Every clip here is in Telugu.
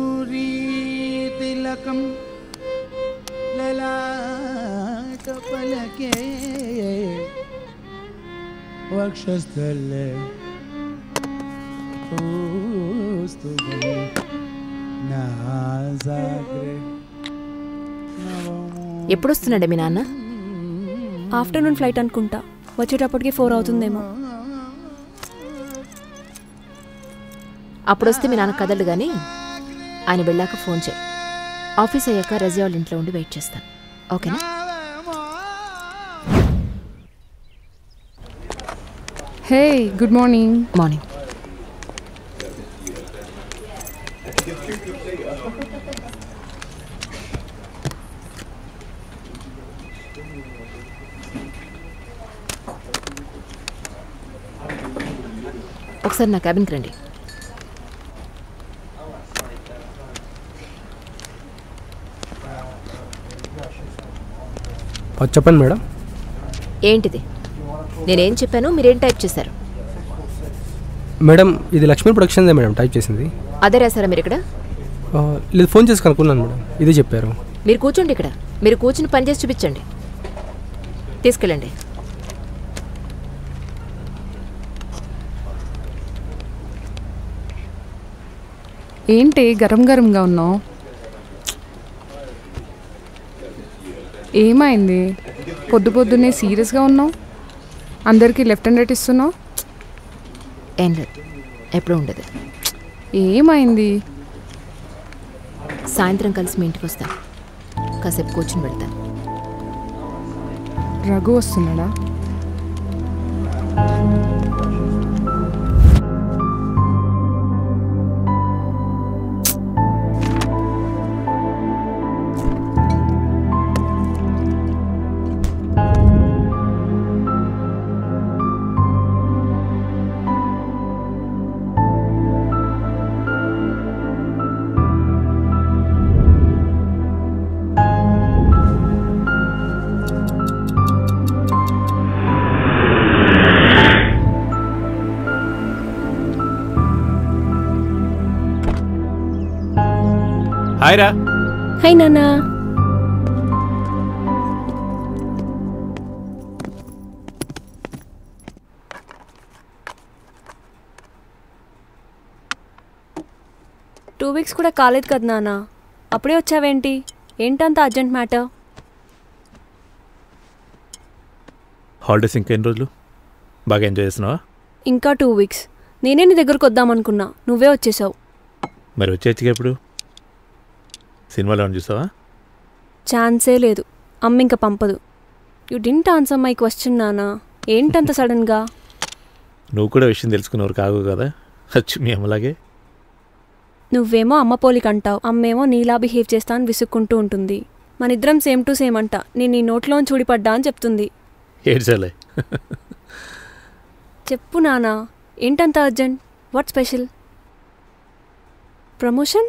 కస్తూరీ తిలకం లలాట పలకే వక్షస్థలే కౌస్తుభం నాసాగ్రే నవమో ఎప్పుడు వస్తున్నాడే మీ నాన్న ఆఫ్టర్నూన్ ఫ్లైట్ అనుకుంటా వచ్చేటప్పటికి ఫోర్ అవుతుందేమో అప్పుడు వస్తే మీ నాన్న కదలడు కానీ ఆయన వెళ్ళాక ఫోన్ చేయి ఆఫీస్ అయ్యాక రజియా వాళ్ళ ఇంట్లో ఉండి వెయిట్ చేస్తాను ఓకేనా హే గుడ్ మార్నింగ్ మార్నింగ్ ఒకసారి నా క్యాబిన్కి రండి చెప్పండి మేడం ఏంటిది నేనేం చెప్పాను మీరేం టైప్ చేశారు మేడం ఇది లక్ష్మీ ప్రొడక్షన్దే మేడం టైప్ చేసింది అదే రాశారా మీరు ఇక్కడ ఆ, లేదు ఫోన్ చేసి కనుక్కున్నాను మేడం ఇదే చెప్పారు మీరు కూర్చోండి ఇక్కడ మీరు కూర్చుని పని చేసి చూపించండి తీసుకెళ్ళండి ఏంటి గరం గరంగా ఉన్నావు ఏమైంది పొద్దు పొద్దున్నే సీరియస్గా ఉన్నావు అందరికీ లెఫ్ట్ అండ్ రైట్ ఇస్తున్నావు ఏం లేదు ఎప్పుడూ ఉండదు ఏమైంది సాయంత్రం కలిసి మీ ఇంటికి వస్తాను కాసేపు కూర్చుని వెళ్తాను రఘు వస్తున్నాడా హాయ్ రా హై నాన్నా టూ వీక్స్ కూడా కాలేదు కదా నాన్న అప్పుడే వచ్చావేంటి ఏంటంత అర్జెంట్ మ్యాటర్ హాలిడేస్ ఇంకెన్ని రోజులు బాగా ఎంజాయ్ చేస్తున్నావా ఇంకా టూ వీక్స్ నేనే నీ దగ్గరకు వద్దామనుకున్నా నువ్వే వచ్చేసావు మరి వచ్చేచ్చుగా ఎప్పుడు సినిమాలో ఏమైనా చూసావా ఛాన్సే లేదు అమ్మ ఇంకా పంపదు you didn't answer my question నానా ఏంటంత సడన్గా నువ్వు కూడా విషయం తెలుసుకున్నవారు కాగు కదా అచ్చు మీ అమ్మలాగే నువ్వేమో అమ్మ పోలిక అంటావు అమ్మేమో నీలా బిహేవ్ చేస్తా అని విసుక్కుంటూ ఉంటుంది మనిద్దరం సేమ్ టు సేమ్ అంట నేను నీ నోట్లోని చూడిపడ్డా అని చెప్తుంది ఏడ్చాలే చెప్పు నానా ఏంటంత urgent what special promotion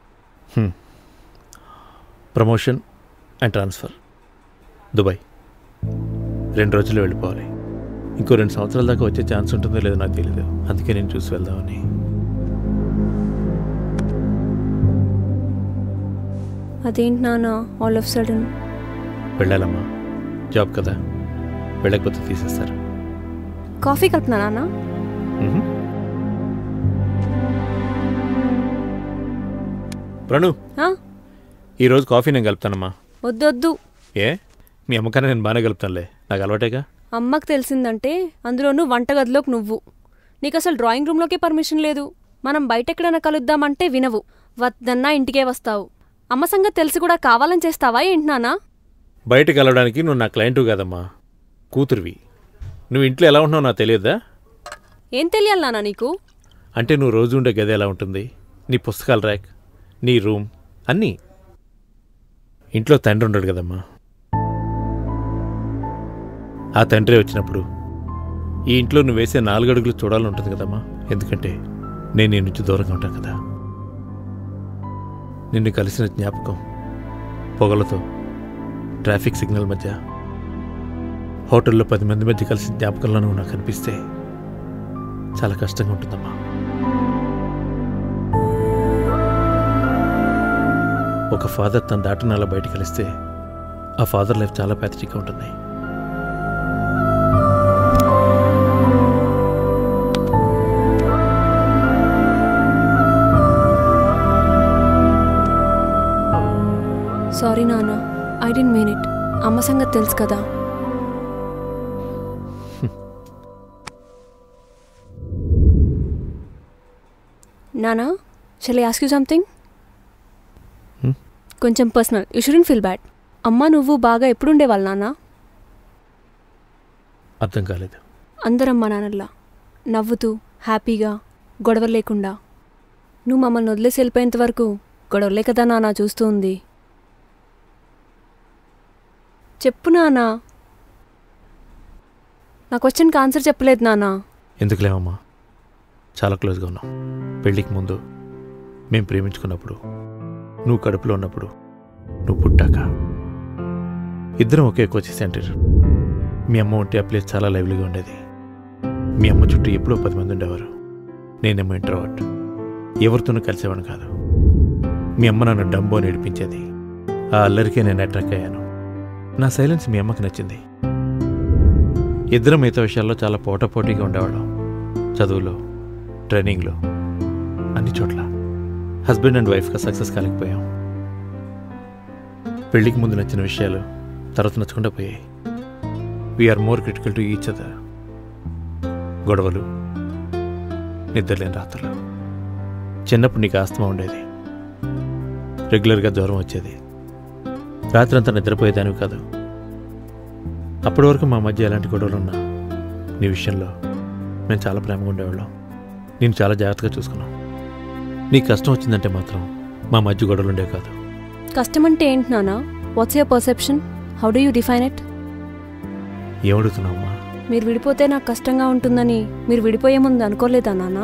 promotion and transfer Dubai రెండు రోజుల్లో వెళ్ళిపోవాలి ఇంకో రెండు సంవత్సరాల దాకా వచ్చే ఛాన్స్ ఉంటుందో లేదో నాకు తెలియదు అందుకే నేను చూసి వెళ్దామని అదేంటి నానా ఆల్ ఆఫ్ సడన్ వెళ్ళాలమ్మా జాబ్ కదా వెళ్ళకపోతే తీసేస్తారు కాఫీ కలుపునా నానా మ్మ్. ప్రణు ఆ? ఈరోజు కాఫీ నేను కలుపుతానమ్మా వద్దొద్దు ఏ మీ అమ్మకన్నా నేను బాగానే కలుపుతానులే నాకు అలవాటేగా అమ్మకు తెలిసిందంటే అందులోనూ వంటగదిలోకి నువ్వు నీకు అసలు డ్రాయింగ్ రూమ్లోకే పర్మిషన్ లేదు మనం బయట ఎక్కడైనా కలుద్దామంటే వినవు వద్దన్నా ఇంటికే వస్తావు అమ్మ సంగతి తెలిసి కూడా కావాలని చేస్తావా ఏంటి నానా బయట కలవడానికి నువ్వు నా క్లయింటు కాదమ్మా కూతురువి నువ్వు ఇంట్లో ఎలా ఉంటున్నావు నాకు తెలియదా ఏం తెలియాలి నానా నీకు అంటే నువ్వు రోజు ఉండే గది ఎలా ఉంటుంది నీ పుస్తకాల ర్యాక్ నీ రూమ్ అన్నీ ఇంట్లో తండ్రి ఉండడు కదమ్మా ఆ తండ్రి వచ్చినప్పుడు ఈ ఇంట్లో నువ్వు వేసే నాలుగు అడుగులు చూడాలని ఉంటుంది కదమ్మా ఎందుకంటే నేను నీ నుంచి దూరంగా ఉంటాను కదా నిన్ను కలిసిన జ్ఞాపకం పొగలతో ట్రాఫిక్ సిగ్నల్ మధ్య హోటల్లో పది మంది మధ్య కలిసిన జ్ఞాపకంలో నువ్వు నాకు కనిపిస్తే చాలా కష్టంగా ఉంటుందమ్మా ఒక ఫాదర్ తన దాటిన అలా బయటికి కలిస్తే ఆ ఫాదర్ లైఫ్ చాలా ప్యాథటిక్గా ఉంటుంది సారీ నాన్న ఐ డెంట్ మీన్ ఇట్ అమ్మ సంగతి తెలుసు కదా నానా shall ask you something Hmm? కొంచెం personal you shouldn't feel bad అమ్మ నువ్వు బాగా ఎప్పుడు ఉండేవాళ్ళు నాన్న అర్థం కాలేదు అందరం మా నాన్నల్లా నవ్వుతూ హ్యాపీగా గొడవలు లేకుండా నువ్వు మమ్మల్ని వదిలేసి వెళ్ళిపోయేంత వరకు గొడవలే కదా నాన్న చూస్తూ ఉంది చెప్పు నాన్న నా క్వశ్చన్కి ఆన్సర్ చెప్పలేదు నాన్న ఎందుకులేమమ్మా చాలా క్లోజ్గా ఉన్నాం పెళ్ళికి ముందు మేము ప్రేమించుకున్నప్పుడు నువ్వు కడుపులో ఉన్నప్పుడు నువ్వు పుట్టాక ఇద్దరం ఒకే కోచింగ్ సెంటర్ మీ అమ్మ ఉంటే ఆ ప్లేస్ చాలా లైవ్లీగా ఉండేది మీ అమ్మ చుట్టూ ఎప్పుడో పది మంది ఉండేవారు నేనేమో ఇంటర్వాట్ ఎవరితోనూ కలిసేవాడు కాదు మీ అమ్మ నన్ను డంబో నేర్పించేది ఆ అల్లరికే నేను అట్రాక్ట్ అయ్యాను నా సైలెన్స్ మీ అమ్మకి నచ్చింది ఇద్దరం మిగతా విషయాల్లో చాలా పోటాపోటీగా ఉండేవాళ్ళం చదువులో ట్రైనింగ్లో అన్ని చోట్ల హస్బెండ్ అండ్ వైఫ్గా సక్సెస్ కాలేకపోయాం పెళ్ళికి ముందు నచ్చిన విషయాలు తర్వాత నచ్చకుండా పోయాయి we are more critical to each other గొడవలు నిద్రలేని రాత్రులు చిన్నప్పుడు నీకు ఆస్తమా ఉండేది రెగ్యులర్గా జ్వరం వచ్చేది రాత్రంతా నిద్రపోయేదానివి కాదు అప్పటి వరకు మా మధ్య ఎలాంటి గొడవలు ఉన్నా నీ విషయంలో మేము చాలా ప్రేమగా ఉండేవాళ్ళం నేను చాలా జాగ్రత్తగా చూసుకున్నాం నీకు కష్టం వచ్చిందంటే మాత్రం మా మధ్య గొడవలు ఉండేవి కాదు కష్టం అంటే ఏంటి నాన్న what's your perception how do you define it ఏమడుగుతున్నావమ్మా మీరు విడిపోతే నాకు కష్టంగా ఉంటుందని మీరు విడిపోయే ముందు అనుకోలేదా నాన్న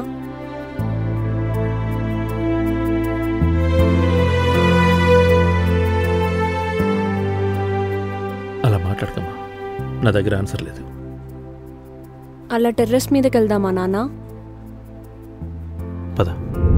అలా మాట్లాడకమ్మా నా దగ్గర ఆన్సర్ లేదు అలా టెర్రస్ మీదకి వెళ్దామా నాన్న పద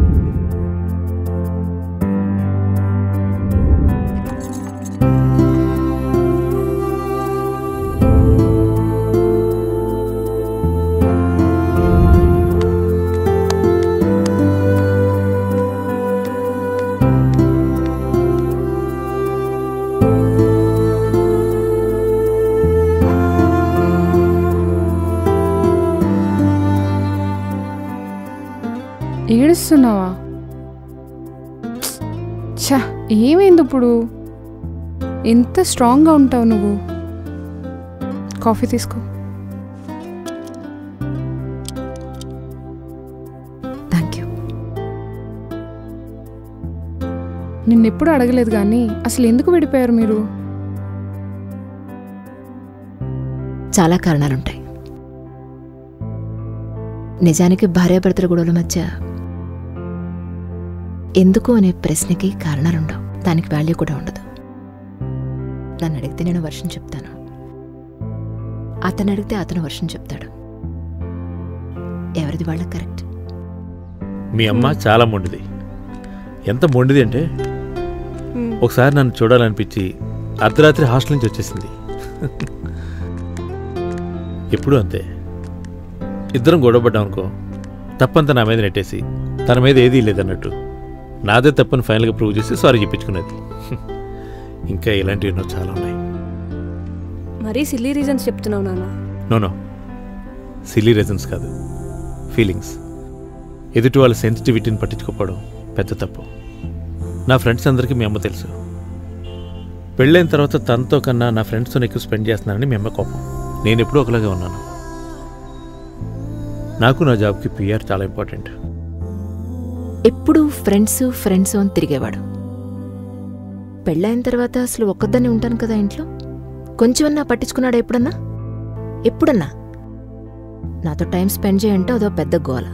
ఏడుస్తున్నావా ఛ ఏమైంది ఇప్పుడు ఎంత స్ట్రాంగ్గా ఉంటావు నువ్వు కాఫీ తీసుకో థ్యాంక్ యూ నిన్నెప్పుడు అడగలేదు కానీ అసలు ఎందుకు విడిపోయారు మీరు చాలా కారణాలుంటాయి నిజానికి భార్యాభర్తల గొడవల మధ్య ఎందుకు అనే ప్రశ్నకి కారణాలుండవు దానికి వాల్యూ కూడా ఉండదు నన్ను అడిగితే నేను వర్షం చెప్తాను అతను అడిగితే అతను వర్షం చెప్తాడు ఎవరిది వాళ్ళకి కరెక్ట్ మీ అమ్మ చాలా మొండిది ఎంత మొండిది అంటే ఒకసారి నన్ను చూడాలనిపించి అర్ధరాత్రి హాస్టల్ నుంచి వచ్చేసింది ఎప్పుడు అంతే ఇద్దరం గొడవపడ్డాం అనుకో తప్పంతా నా మీద నెట్టేసి తన మీద ఏదీ లేదన్నట్టు నాదే తప్పని ఫైనల్గా ప్రూవ్ చేసి సారీ చెప్పించుకున్నది ఇంకా ఇలాంటివి ఎన్నో చాలా ఉన్నాయి మరీ సిల్లీ రీజన్స్ చెప్తున్నావు నాన్న నో నో సిల్లీ రీజన్స్ కాదు ఫీలింగ్స్ ఎదుటి వాళ్ళ సెన్సిటివిటీని పట్టించుకోకపోవడం పెద్ద తప్పు నా ఫ్రెండ్స్ అందరికీ మీ అమ్మ తెలుసు పెళ్ళైన తర్వాత తనతో కన్నా నా ఫ్రెండ్స్తో ఎక్కువ స్పెండ్ చేస్తున్నానని మీ అమ్మ కోపం నేను ఎప్పుడూ ఒకలాగే ఉన్నాను నాకు నా జాబ్కి పిఆర్ చాలా ఇంపార్టెంట్ ఎప్పుడు ఫ్రెండ్స్ ఫ్రెండ్స్ అని తిరిగేవాడు పెళ్ళైన తర్వాత అసలు ఒక్కదాన్ని ఉంటాను కదా ఇంట్లో కొంచెమన్నా పట్టించుకున్నాడా ఎప్పుడన్నా ఎప్పుడన్నా నాతో టైం స్పెండ్ చేయంటే అదో పెద్ద గోల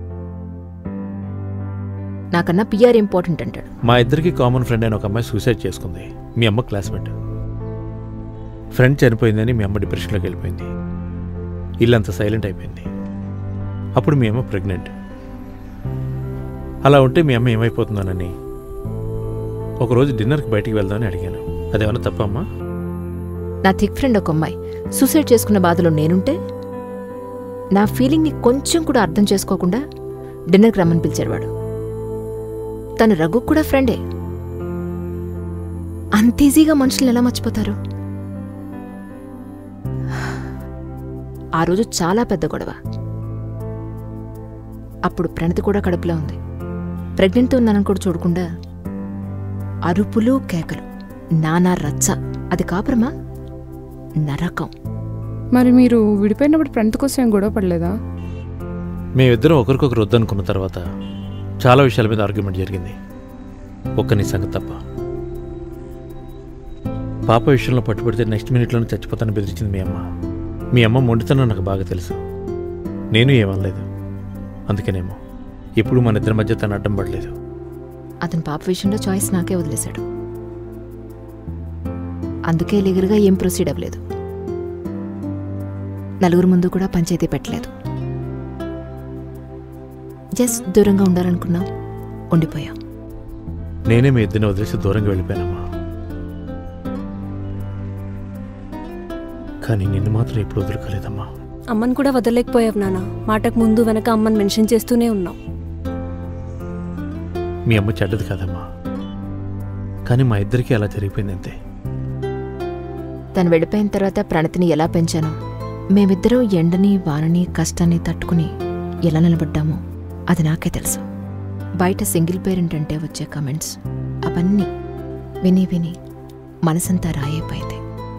నాకన్నా పిఆర్ ఇంపార్టెంట్ అంటాడు మా ఇద్దరికి కామన్ ఫ్రెండ్ అయిన ఒక అమ్మాయి సూసైడ్ చేసుకుంది మీ అమ్మ క్లాస్మేట్ ఫ్రెండ్ చనిపోయిందని మీ అమ్మ డిప్రెషన్లోకి వెళ్ళిపోయింది ఇల్లంతా సైలెంట్ అయిపోయింది అప్పుడు మీ అమ్మ ప్రెగ్నెంట్ అలా ఉంటే మీ అమ్మ ఏమైపోతుందోనని ఒకరోజు డిన్నర్కి బయటికి వెళ్దామని అడిగాను అదేమన్నా తప్పమ్మా నా థిక్ ఫ్రెండ్ ఒక అమ్మాయి సూసైడ్ చేసుకున్న బాధలో నేనుంటే నా ఫీలింగ్ని కొంచెం కూడా అర్థం చేసుకోకుండా డిన్నర్కి రమ్మని పిలిచాడు వాడు తను రఘు కూడా ఫ్రెండే అంత ఈజీగా మనుషులను ఎలా మర్చిపోతారు ఆ రోజు చాలా పెద్ద గొడవ అప్పుడు ప్రణతి కూడా కడుపులో ఉంది ప్రెగ్నెంట్తో ఉన్నానని కూడా చూడకుండా అరుపులు కేకలు నానా రచ్చ అది కాపురమా నరకం మరి మీరు విడిపోయినప్పుడు ఫ్రెండ్ కోసం ఏం గొడవ పడలేదా మేమిద్దరం ఒకరికొకరు వద్దనుకున్న తర్వాత చాలా విషయాల మీద ఆర్గ్యుమెంట్ జరిగింది ఒక్క నీ సంగతి తప్ప పాప విషయంలో పట్టుబడితే నెక్స్ట్ మినిట్లోనే చచ్చిపోతాను బెదిరించింది మీ అమ్మ మీ అమ్మ మొండితనం నాకు బాగా తెలుసు నేను ఏమనలేదు అందుకనేమో ఇప్పుడు మన ఇద్దరి మధ్య తను అడ్డం పడలేదు అతని పాప విషయంలో చాయిస్ నాకే వదిలేశాడు అందుకే లీగల్గా ఏం ప్రొసీడ్ అవ్వలేదు నలుగురు ముందు కూడా పంచాయతీ పెట్టలేదు జస్ట్ దూరంగా ఉండాలనుకున్నాం ఉండిపోయాం నేనే మీ ఇద్దరిని వదిలేసి దూరంగా వెళ్ళిపోయానమ్మా కానీ నిన్ను మాత్రం ఎప్పుడు వదులుకోలేదమ్మా అమ్మని కూడా వదలలేకపోయావు నాన్న మాటకు ముందు వెనక అమ్మని మెన్షన్ చేస్తూనే ఉన్నావు మీ అమ్మ చెడ్డది కాదమ్మా కానీ మా ఇద్దరికీ అలా జరిగిపోయింది అంతే తను వెళ్ళిపోయిన తర్వాత ప్రణతిని ఎలా పెంచానో మేమిద్దరం ఎండని వానని కష్టాన్ని తట్టుకుని ఎలా నిలబడ్డామో అది నాకే తెలుసు బయట సింగిల్ పేరెంట్ అంటే వచ్చే కమెంట్స్ అవన్నీ విని విని మనసంతా రాయైపోయింది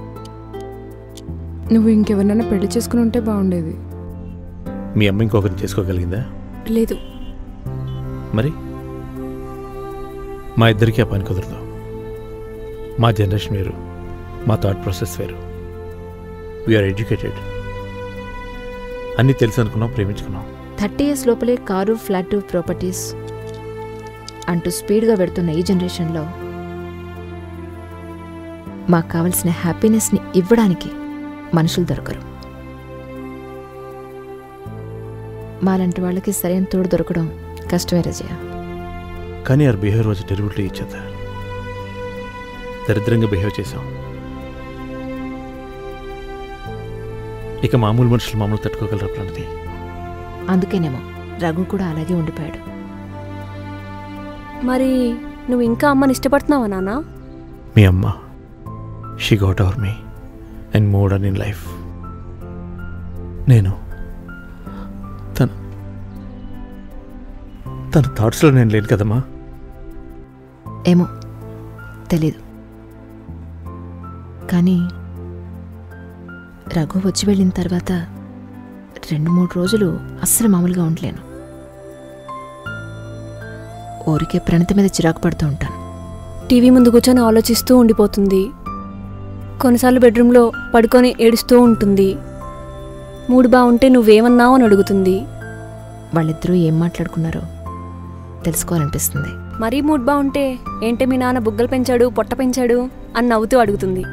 నువ్వు ఇంకెవరినైనా పెళ్లి చేసుకుని ఉంటే బాగుండేది మీ అమ్మ ఇంకొకరిని చేసుకోగలిగిందా లేదు మరి మా ఇద్దరికీ ఆ పని కుదరదు మా జనరేషన్ వేరు మా థాట్ ప్రాసెస్ వేరు వీఆర్ ఎడ్యుకేటెడ్ అన్నీ తెలుసు అనుకున్నాం ప్రేమించుకున్నాం థర్టీ ఇయర్స్ లోపలే కారు ఫ్లాట్ ప్రాపర్టీస్ అంటూ స్పీడ్గా పెడుతున్న ఈ జనరేషన్లో మాకు కావలసిన హ్యాపీనెస్ని ఇవ్వడానికి మనుషులు దొరకరు మాలాంటి వాళ్ళకి సరైన తోడు దొరకడం కష్టమే రజయ కానీ ఆర్ బిహేవియర్ వాజ్ టెరిబుల్లీ ఇచ్చేది దరిద్రంగా బిహేవ్ చేశాం ఇక మామూలు మనుషులు మమ్మల్ని తట్టుకోగలరా ప్రణతి అందుకేనేమో రఘు కూడా అలాగే ఉండిపోయాడు మరి నువ్వు ఇంకా అమ్మని ఇష్టపడుతున్నావా నాన్న మీ అమ్మ she got our me and modern in life నేను తన తన థాట్స్లో నేను లేను కదమ్మా ఏమో తెలీదు కానీ రఘు వచ్చి వెళ్ళిన తర్వాత రెండు మూడు రోజులు అస్సలు మామూలుగా ఉండలేను ఊరికే ప్రణతి మీద చిరాకు పడుతూ ఉంటాను టీవీ ముందు కూర్చొని ఆలోచిస్తూ ఉండిపోతుంది కొన్నిసార్లు బెడ్రూమ్లో పడుకొని ఏడుస్తూ ఉంటుంది మూడు బాగుంటే నువ్వేమన్నావు అని అడుగుతుంది వాళ్ళిద్దరూ ఏం మాట్లాడుకున్నారో తెలుసుకోవాలనిపిస్తుంది మరీ మూడ్ బాగుంటే ఏంటే మీ నాన్న బుగ్గలు పెంచాడు పొట్ట పెంచాడు అని నవ్వుతూ అడుగుతుంది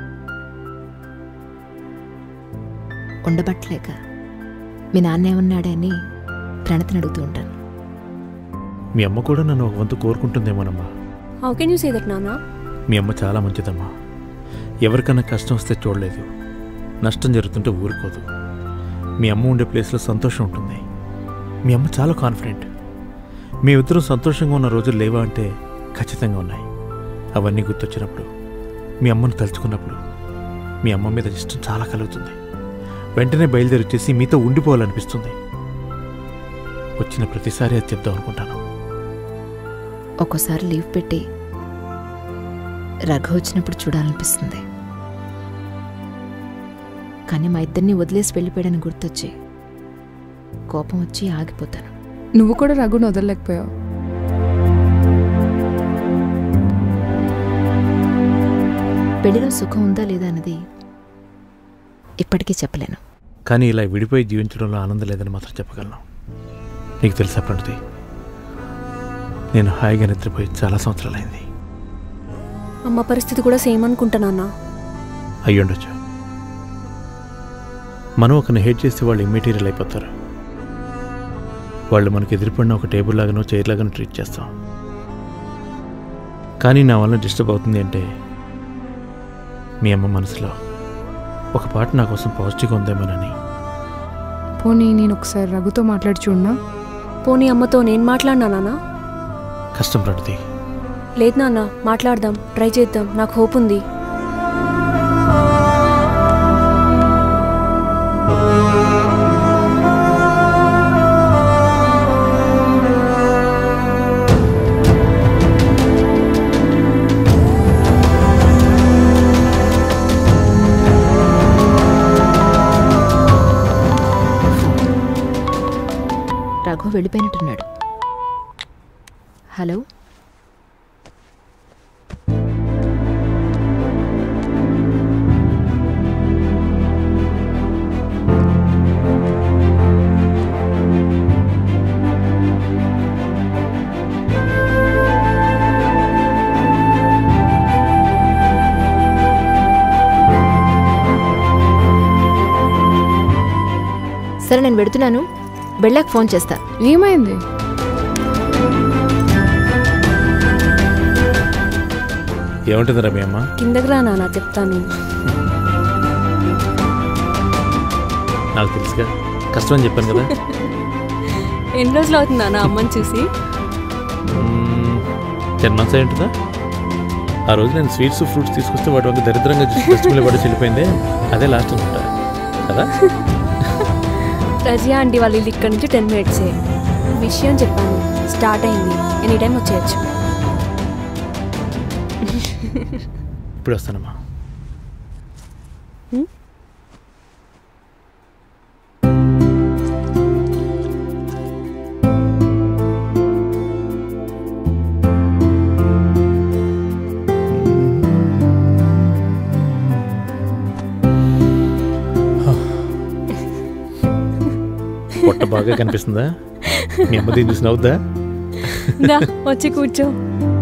ఉండబట్టలేక మీ నాన్న ఏమన్నాడే అని ప్రణతిని అడుగుతూ ఉంటాను మీ అమ్మ కూడా నన్ను ఒక వంతు కోరుకుంటుందేమోనమ్మా how can you say that నాన్న మీ అమ్మ చాలా మంచిదమ్మా ఎవరికన్నా కష్టం వస్తే చూడలేదు నష్టం జరుగుతుంటే ఊరుకోదు మీ అమ్మ ఉండే ప్లేస్లో సంతోషం ఉంటుంది మీ అమ్మ చాలా కాన్ఫిడెంట్ మీ ఇద్దరం సంతోషంగా ఉన్న రోజులు లేవా అంటే ఖచ్చితంగా ఉన్నాయి అవన్నీ గుర్తొచ్చినప్పుడు మీ అమ్మను తలుచుకున్నప్పుడు మీ అమ్మ మీద ఇష్టం చాలా కలుగుతుంది వెంటనే బయలుదేరి వచ్చేసి మీతో ఉండిపోవాలనిపిస్తుంది వచ్చిన ప్రతిసారి అది చెప్దాం అనుకుంటాను ఒక్కోసారి లీవ్ పెట్టి రఘు వచ్చినప్పుడు చూడాలనిపిస్తుంది కానీ మా ఇద్దరిని వదిలేసి వెళ్ళిపోయాడని గుర్తొచ్చి కోపం వచ్చి ఆగిపోతాను నువ్వు కూడా రఘుని వదలలేకపోయావు పెళ్లిలో సుఖం ఉందా లేదా అన్నది ఇప్పటికీ చెప్పలేను కానీ ఇలా విడిపోయి జీవించడంలో ఆనందం లేదని మాత్రం చెప్పగలను నీకు తెలుసా ప్రణతి నేను హాయిగా నిద్రపోయి చాలా సంవత్సరాలైంది అమ్మ పరిస్థితి కూడా సేమ్ అనుకుంటా నాన్న అయ్యుండొచ్చు మనం ఒకరిని హేట్ చేస్తే వాళ్ళు ఇమ్మెటీరియల్ అయిపోతారు వాళ్ళు మనకి ఎదురుపడిన ఒక టేబుల్ లాగానో చైర్ లాగానో ట్రీట్ చేస్తాం కానీ నా వల్ల డిస్టర్బ్ అవుతుంది అంటే మీ అమ్మ మనసులో ఒక పాట నా కోసం పాజిటివ్గా ఉందేమోనని పోనీ నేను ఒకసారి రఘుతో మాట్లాడి చూడనా పోనీ అమ్మతో నేను మాట్లాడినా నాన్న కష్టం ప్రణతి లేదు నాన్న మాట్లాడదాం ట్రై చేద్దాం నాకు హోప్ ఉంది రఘు వెళ్ళిపోయినట్టున్నాడు హలో సరే నేను పెడుతున్నాను వెళ్ళాక ఫోన్ చేస్తా ఏమైంది ఏముంటుందిరా మీ అమ్మ కిందకి రా నాన్న చెప్తాను నాకు తెలుసుగా కష్టం అని చెప్పాను కదా ఎన్ని రోజులు అవుతుంది నాన్న అమ్మని చూసి టెన్ మంత్స్ అయి ఉంటుందా ఆ రోజు నేను స్వీట్స్ ఫ్రూట్స్ తీసుకొస్తే వాటి వంక దరిద్రంగా చూసి డస్ట్బిన్లో పడి వెళ్ళిపోయిందే అదే లాస్ట్ అనుకుంటా కదా రజియా ఆంటీ వాళ్ళ ఇల్లు ఇక్కడ నుంచి టెన్ మినిట్సే విషయం చెప్పాను స్టార్ట్ అయింది ఎనీ టైం వచ్చేయచ్చు ఇప్పుడు వస్తానమ్మా బాగా కనిపిస్తుందా మీ అమ్మ దీన్ని చూసి నవ్వుద్దా దా వచ్చి కూర్చో